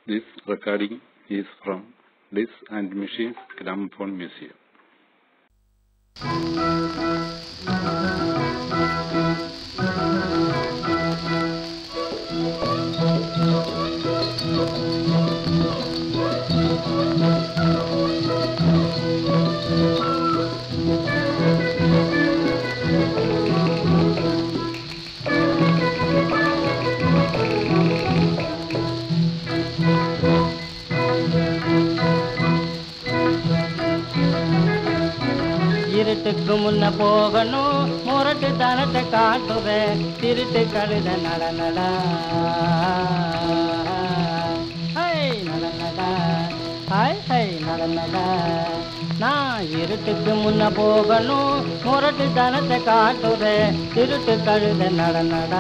This recording is from Disc and Machines Gramophone Museum. இருட்டுக்கு முன்ன போகணும் முரட்டு தனத்தை காட்டுவேன் திருட்டு கழுத நட நட ஹை நட நட ஹை ஹை நட நட நான் இருட்டுக்கு முன்ன போகணும் முரட்டு தனத்தை காட்டுவேன் திருட்டு கழுத நட நட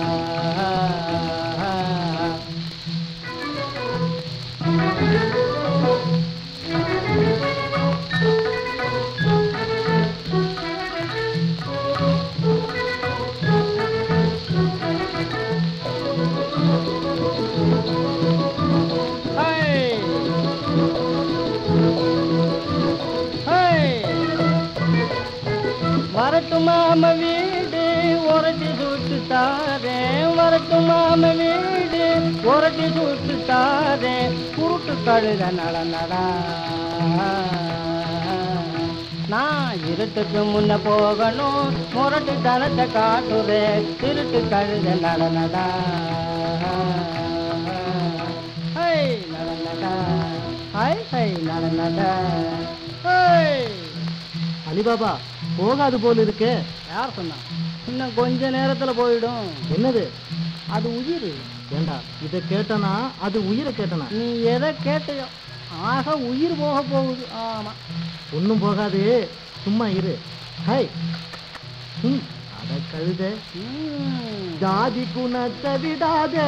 ஹை ஹை வரட்டு மாம வீடு உரட்டி சுட்டு தாரேன் வரட்டு மாம வீடு உரட்டி சுட்டு தாரேன் குருட்டு கழுத நட நடா நான் இருட்டுக்கு முன்ன போகணும் முரட்டு தனத்தை காட்டுறேன் திருட்டு கழுத நட நடா ஹை நட நடா ஹை ஹை நட நடா ஹை அலிபாபா போகாது போல இருக்கு யார் சொன்னா இன்னும் கொஞ்ச நேரத்துல போயிடும் என்னது அது உயிர் ஏண்டா இதை கேட்டனா அது உயிரை கேட்டனா நீ எதை கேட்டையோ ஆக உயிர் போக போகுது ஆமா ஒன்றும் போகாது சும்மா இரு ஹை ம் அட கழுத ம். ஜாதி குணத்தை விடாதே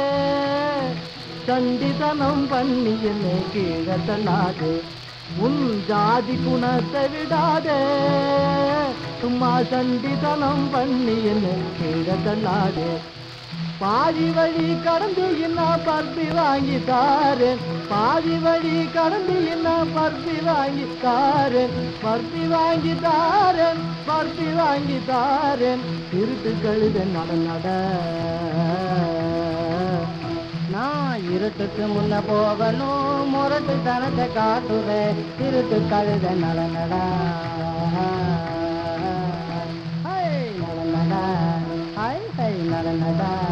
சண்டிதனம் பண்ணி என்னை கீழே தள்ளாதே உன் ஜாதி குணத்தை விடாதே சும்மா சண்டிதனம் பண்ணி என்னை கீழே தள்ளாதே பாதி வழி கடந்து என்ன பருப்பி வாங்கி தாரேன் பாதி வழி கடந்து என்ன பருப்பி வாங்கி தாரேன் பருப்பி வாங்கி தாரேன் பருப்பி வாங்கி தாரேன் திருட்டு கழுத நட நட நான் இருட்டுக்கு முன்ன போகணும் முரட்டு தனத்தை காட்டுவேன் திருட்டு கழுத நட நடா ஹை நட நடா ஹை ஹை நட நடா